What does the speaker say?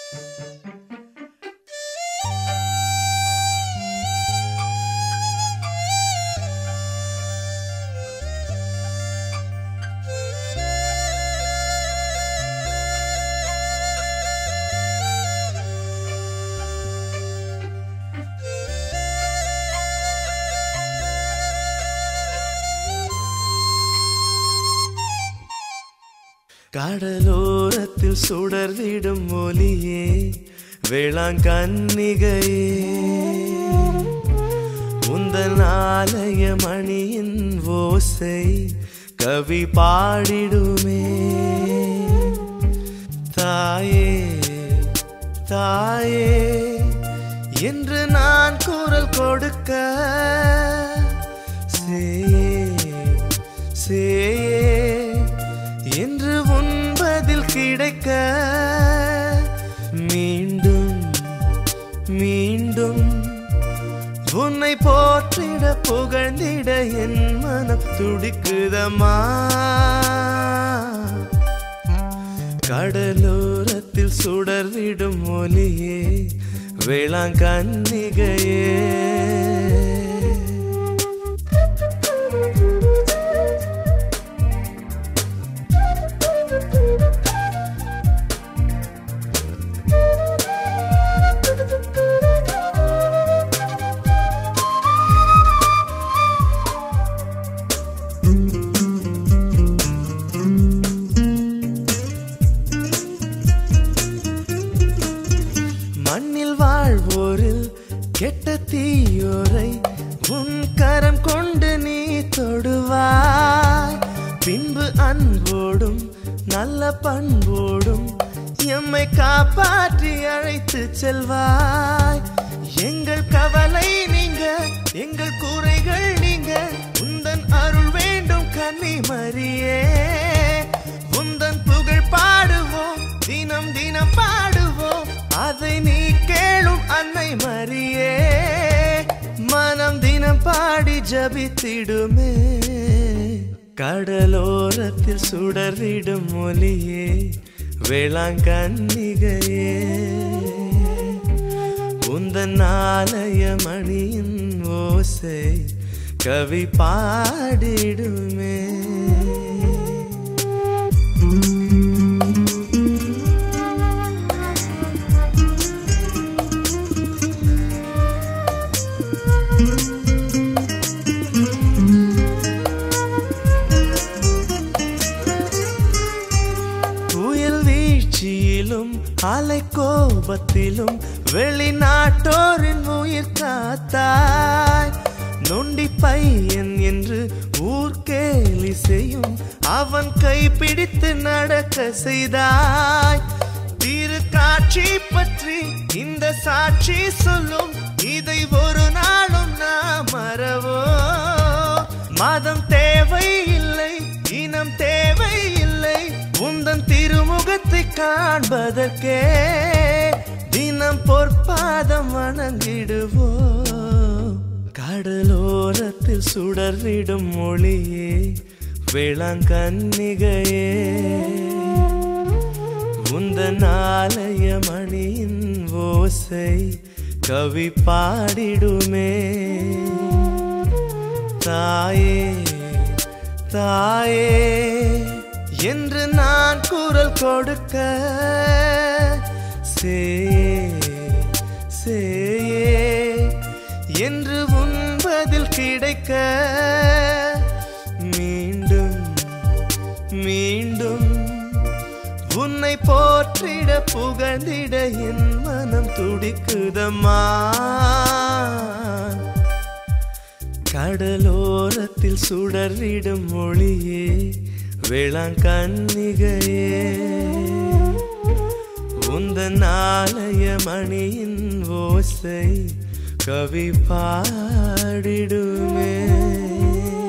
கடலோரத்தில் சுடர்விடும் ஒலியே வேளாங்கன்னிகையே உந்தன் ஆலய மணியின் ஓசை கவி பாடிடுமே தாயே தாயே என்று நான் குரல் கொடுக்க சேயே சேயே என்று உன்பதில் கிடைக்க மீண்டும் மீண்டும் உன்னை போற்றிட புகழ்ந்திட என் மனம் துடிக்குதம்மா கடலோரத்தில் சுடர்விடும் ஒலியே வேளாங்கன்னிகையே மண்ணில் வாழ்வோரில் கெட்ட தீயோரை உன் கரம் கொண்டு நீ தொடுவாய் பின்பு அன்போடும் நல்ல பண்போடும் எம்மை காப்பாற்றி அழைத்து செல்வாய் எங்கள் கவலை நீங்க எங்கள் குறைகள் நீங்க உந்தன் அருள் வேண்டும் கன்னி மரியே உந்தன் புகழ் பாடுவோம் தினம் தினம் பாடுவோம் அதை நீ கேளும் அன்னை மரியே மனம் தினம் பாடி ஜபித்திடுமே கடலோரத்தில் சுடர்விடும் ஒலியே வேளாங்கன்னிகையே உந்தன் ஆலய மணியின் ஓசை கவி பாடிடுமே புயல் வீழ்ச்சியிலும் அலை கோபத்திலும் வெளிநாட்டோரின் உயிர் காத்தாய் நொண்டி பையன் என்று ஊர் கேலி செய்யும் அவன் கை பிடித்து நடக்க செய்தாய் திரு காட்சி பற்றி இந்த சாட்சி சொல்லும் இதை ஒரு நாளும் நாம் மறவோ மதம் தேவையில்லை இனம் தேவையில்லை உந்தன் திருமுகத்தை காண்பதற்கே தினம் பொற்பாதம் வணங்கிடுவோ கடலோரத்தில் சுடர்விடும் மொழியே வேளாங்கன்னிகையே உந்தன் ஆலய மணியின் ஓசை கவி பாடிடுமே தாயே தாயே என்று நான் குரல் கொடுக்க சேயே சேயே என்று உன்பதில் கிடைக்க மீண்டும் மீண்டும் உன்னை போற்றிட புகழ்ந்திட என் மனம் துடிக்குதம்மா கடலோரத்தில் சுடர்விடும் மொழியே வேளாங்கன்னிகையே உந்தன் ஆலய மணியின் ஓசை கவி பாடிடுமே